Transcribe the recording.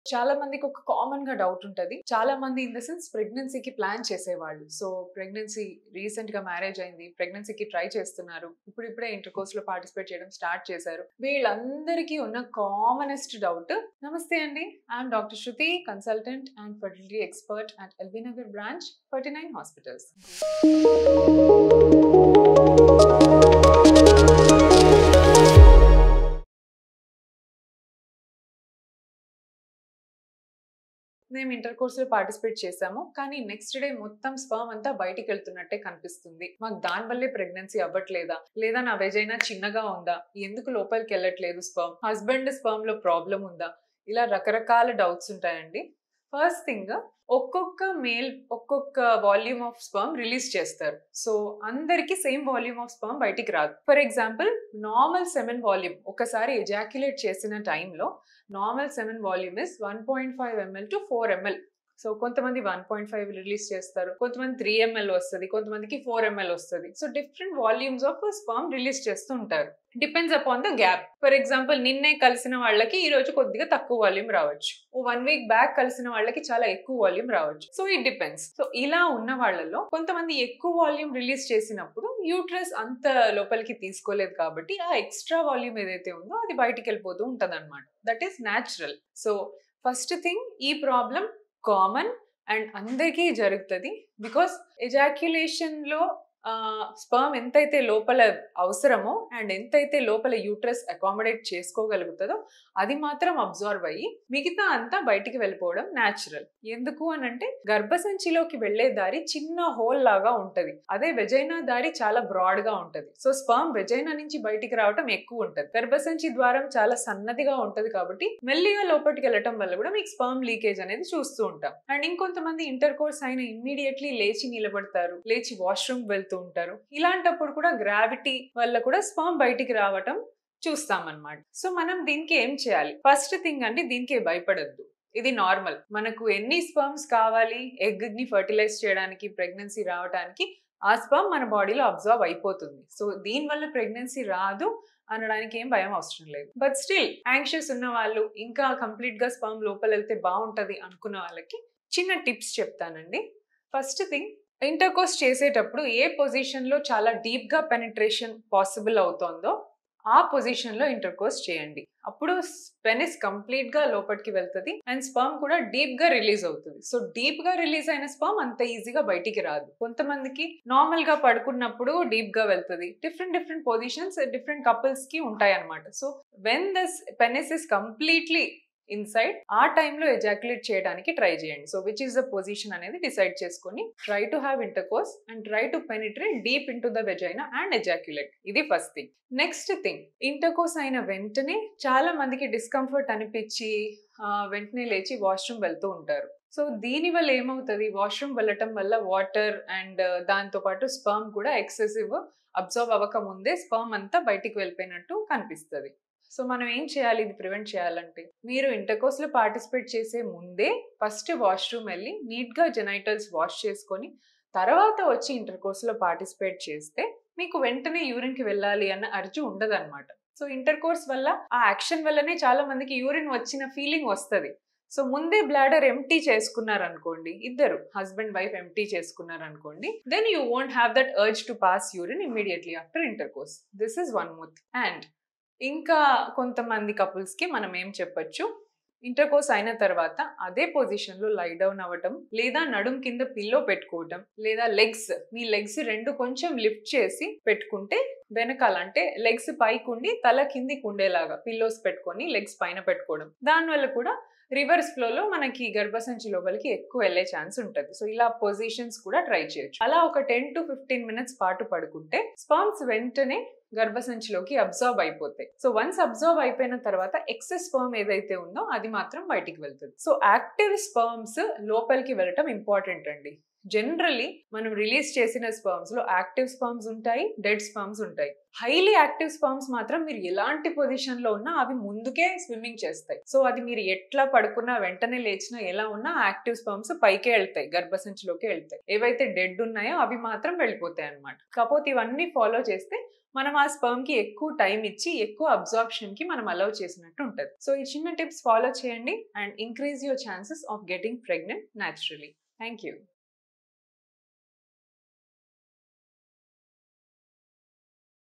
చాలా మందికి ఒక కామన్ గా డౌట్ ఉంటది చాలా మంది ఇన్ ద సెన్స్ ప్రెగ్నెన్సీకి ప్లాన్ చేసేవాళ్ళు సో ప్రెగ్నెన్సీ రీసెంట్ గా మ్యారేజ్ అయింది ప్రెగ్నెన్సీకి ట్రై చేస్తున్నారు ఇప్పుడు ఇప్పుడే ఇంటర్ కోర్స్ లో పార్టిసిపేట్ చేయడం స్టార్ట్ చేశారు వీళ్ళందరికీ ఉన్న కామనెస్ట్ డౌట్ నమస్తే అండి I'm doctor Shruti consultant and fertility expert at LB Nagar branch forty nine hospitals మేము ఇంటర్ కోర్సులో పార్టిసిపేట్ చేసాము కానీ నెక్స్ట్ డే మొత్తం స్పర్మ్ అంతా బయటికి వెళ్తున్నట్టే కనిపిస్తుంది మాకు దాని వల్లే ప్రెగ్నెన్సీ అవ్వట్లేదా లేదా నా వెజైనా చిన్నగా ఉందా ఎందుకు లోపలికి వెళ్ళట్లేదు స్పర్మ్ హస్బెండ్ స్పర్మ్ లో ప్రాబ్లం ఉందా ఇలా రకరకాల డౌట్స్ ఉంటాయండి ఫస్ట్ థింగ్ ఒక్కొక్క మేల్ ఒక్కొక్క వాల్యూమ్ ఆఫ్ స్పర్మ్ రిలీజ్ చేస్తారు సో అందరికి సేమ్ వాల్యూమ్ ఆఫ్ స్పర్మ్ బయటికి రాదు for example normal semen volume ఒకసారి ఎజాక్యులేట్ చేసిన టైంలో normal semen volume is one point five ML to four ML so కొంతమంది వన్ పాయింట్ ఫైవ్ రిలీజ్ చేస్తారు కొంతమంది త్రీ ఎంఎల్ వస్తుంది కొంతమందికి ఫోర్ ఎంఎల్ వస్తుంది so different volumes of sperm release చేస్తూ ఉంటారు depends upon the gap for example నిన్నే కలిసిన వాళ్ళకి ఈ రోజు కొద్దిగా తక్కువ వాల్యూమ్ రావచ్చు వన్ వీక్ బ్యాక్ కలిసిన వాళ్ళకి చాలా ఎక్కువ వాల్యూమ్ రావచ్చు సో ఇట్ డిపెండ్స్ సో ఇలా ఉన్న వాళ్ళలో కొంతమంది ఎక్కువ వాల్యూమ్ రిలీజ్ చేసినప్పుడు యూట్రస్ అంత లోపలికి తీసుకోలేదు కాబట్టి ఆ ఎక్స్ట్రా వాల్యూమ్ ఏదైతే ఉందో అది బయటికి వెళ్ళిపోతూ ఉంటది అనమాట that is natural so first thing ఈ ప్రాబ్లం కామన్ అండ్ అందరికీ జరుగుతుంది బికాస్ ఎజాక్యులేషన్లో స్పర్మ్ ఎంతైతే లోపల అవసరమో అండ్ ఎంతైతే లోపల యూట్రస్ అకామిడేట్ చేసుకోగలుగుతుందో అది మాత్రం అబ్జర్వ్ అయ్యి మిగతా అంతా బయటికి వెళ్ళిపోవడం న్యాచురల్ ఎందుకు అని అంటే గర్భసంచిలోకి వెళ్లే దారి చిన్న హోల్ లాగా ఉంటది అదే వెజైనా దారి చాలా బ్రాడ్ గా ఉంటది సో స్పర్మ్ వెజైనా నుంచి బయటికి రావడం ఎక్కువ ఉంటది గర్భసంచి ద్వారం చాలా సన్నదిగా ఉంటది కాబట్టి మెల్లిగా లోపలికి వెళ్ళటం వల్ల కూడా మీకు స్పర్మ్ లీకేజ్ అనేది చూస్తూ ఉంటాం అండ్ ఇంకొంతమంది ఇంటర్ కోర్స్ అయిన ఇమ్మీడియట్లీ లేచి నిలబడతారు లేచి వాష్రూమ్ వెళ్తూ ఉంటారు ఇలాంటప్పుడు కూడా గ్రావిటీ వల్ల కూడా స్పర్మ్ బయటికి రావటం చూస్తామన్నమాట సో మనం దీనికి ఏం చేయాలి ఫస్ట్ థింగ్ అంటే దీనికి భయపడద్దు ఇది నార్మల్ మనకు ఎన్ని స్పర్మ్స్ కావాలి ఎగ్ ని ఫర్టిలైజ్ చేయడానికి ప్రెగ్నెన్సీ రావడానికి ఆ స్పర్మ్ మన బాడీలో అబ్జర్వ్ అయిపోతుంది సో దీని వల్ల ప్రెగ్నెన్సీ రాదు అనడానికి ఏం భయం అవసరం లేదు బట్ స్టిల్ యాంగ్షియస్ ఉన్న వాళ్ళు ఇంకా కంప్లీట్ గా స్పర్మ్ లోపల వెళ్తే బాగుంటది అనుకున్న వాళ్ళకి చిన్న టిప్స్ చెప్తానండి ఫస్ట్ థింగ్ ఇంటర్కోర్స్ చేసేటప్పుడు ఏ పొజిషన్లో చాలా డీప్గా పెనిట్రేషన్ పాసిబుల్ అవుతుందో ఆ పొజిషన్లో ఇంటర్కోర్స్ చేయండి అప్పుడు పెనిస్ కంప్లీట్గా లోపలికి వెళ్తుంది అండ్ స్పర్మ్ కూడా డీప్గా రిలీజ్ అవుతుంది సో డీప్గా రిలీజ్ అయిన స్పర్మ్ అంత ఈజీగా బయటికి రాదు కొంతమందికి నార్మల్గా పడుకున్నప్పుడు డీప్గా వెళ్తుంది డిఫరెంట్ డిఫరెంట్ పొజిషన్స్ డిఫరెంట్ కపుల్స్కి ఉంటాయి అనమాట so when this penis is completely inside ఆ టైంలో ఎజాక్యులేట్ చేయడానికి ట్రై చేయండి so which is the position అనేది డిసైడ్ చేసుకొని try to have intercourse and try to penetrate deep in to the vagina and ejaculate ఇది first thing next thing intercourse అయిన వెంటనే చాలా మందికి డిస్కంఫర్ట్ అనిపించి వెంటనే లేచి వాష్రూమ్ వెళ్తూ ఉంటారు సో దీని వల్ల ఏమవుతుంది వాష్రూమ్ వెళ్ళటం వల్ల వాటర్ అండ్ దాంతో పాటు స్పర్మ్ కూడా ఎక్సెసివ్ అబ్జర్వ్ అవ్వక ముందే స్పర్మ్ అంతా బయటికి వెళ్ళిపోయినట్టు కనిపిస్తుంది సో మనం ఏం చేయాలి ఇది ప్రివెంట్ చేయాలంటే మీరు ఇంటర్కోర్స్లో పార్టిసిపేట్ చేసే ముందే ఫస్ట్ వాష్రూమ్ వెళ్ళి నీట్గా జెనైటల్స్ వాష్ చేసుకొని తర్వాత వచ్చి ఇంటర్కోర్స్లో పార్టిసిపేట్ చేస్తే మీకు వెంటనే యూరిన్కి వెళ్ళాలి అన్న అర్జు ఉండదన్నమాట సో ఇంటర్కోర్స్ వల్ల ఆ యాక్షన్ వల్లనే చాలా మందికి యూరిన్ వచ్చిన ఫీలింగ్ వస్తుంది సో ముందే బ్లాడర్ ఎంటీ చేసుకున్నారు అనుకోండి ఇద్దరు హస్బెండ్ వైఫ్ ఎంటీ చేసుకున్నారు అనుకోండి then you won't have that urge to pass urine immediately after intercourse this is one myth and ఇంకా కొంతమంది కపుల్స్కి మనం ఏం చెప్పొచ్చు ఇంటర్కోర్స్ అయిన తర్వాత అదే పొజిషన్లో లై డౌన్ అవ్వటం లేదా నడుం కింద పిల్లో పెట్టుకోవటం లేదా లెగ్స్ మీ లెగ్స్ రెండు కొంచెం లిఫ్ట్ చేసి పెట్టుకుంటే వెనకాల అంటే లెగ్స్ పైకి ఉండి తల కిందికి ఉండేలాగా పిల్లోస్ పెట్టుకొని లెగ్స్ పైన పెట్టుకోవడం దానివల్ల కూడా రివర్స్ ఫ్లోలో మనకి గర్భసంచి లోపలికి ఎక్కువ వెళ్ళే ఛాన్స్ ఉంటుంది సో ఇలా పొజిషన్స్ కూడా ట్రై చేయొచ్చు అలా ఒక టెన్ టు ఫిఫ్టీన్ మినిట్స్ పాటు పడుకుంటే స్పర్మ్స్ వెంటనే గర్భసంచిలోకి అబ్జర్వ్ అయిపోతాయి సో వన్స్ అబ్జర్వ్ అయిపోయిన తర్వాత ఎక్సెస్ స్పర్మ్ ఏదైతే ఉందో అది మాత్రం బయటికి వెళ్తుంది సో యాక్టివ్ స్పర్మ్స్ లోపలికి వెళ్ళటం ఇంపార్టెంట్ అండి జనరలీ మనం రిలీజ్ చేసిన స్పర్మ్స్ లో యాక్టివ్ స్పర్మ్స్ ఉంటాయి డెడ్ స్పర్మ్స్ ఉంటాయి హైలీ యాక్టివ్ స్పర్మ్స్ మాత్రం మీరు ఎలాంటి పొజిషన్ లో ఉన్నా అవి ముందుకే స్విమ్మింగ్ చేస్తాయి సో అది మీరు ఎట్లా పడుకున్నా వెంటనే లేచినా ఎలా ఉన్నా యాక్టివ్ స్పర్మ్స్ పైకే వెళ్తాయి గర్భసంచిలోకి వెళ్తాయి ఏవైతే డెడ్ ఉన్నాయో అవి మాత్రం వెళ్ళిపోతాయి అనమాట కాకపోతే ఇవన్నీ ఫాలో చేస్తే మనం ఆ స్పర్మ్ కి ఎక్కువ టైం ఇచ్చి ఎక్కువ అబ్జార్ప్షన్ కి మనం అలౌ చేసినట్టు ఉంటుంది సో ఈ చిన్న టిప్స్ ఫాలో చేయండి and increase your chances of getting pregnant naturally thank you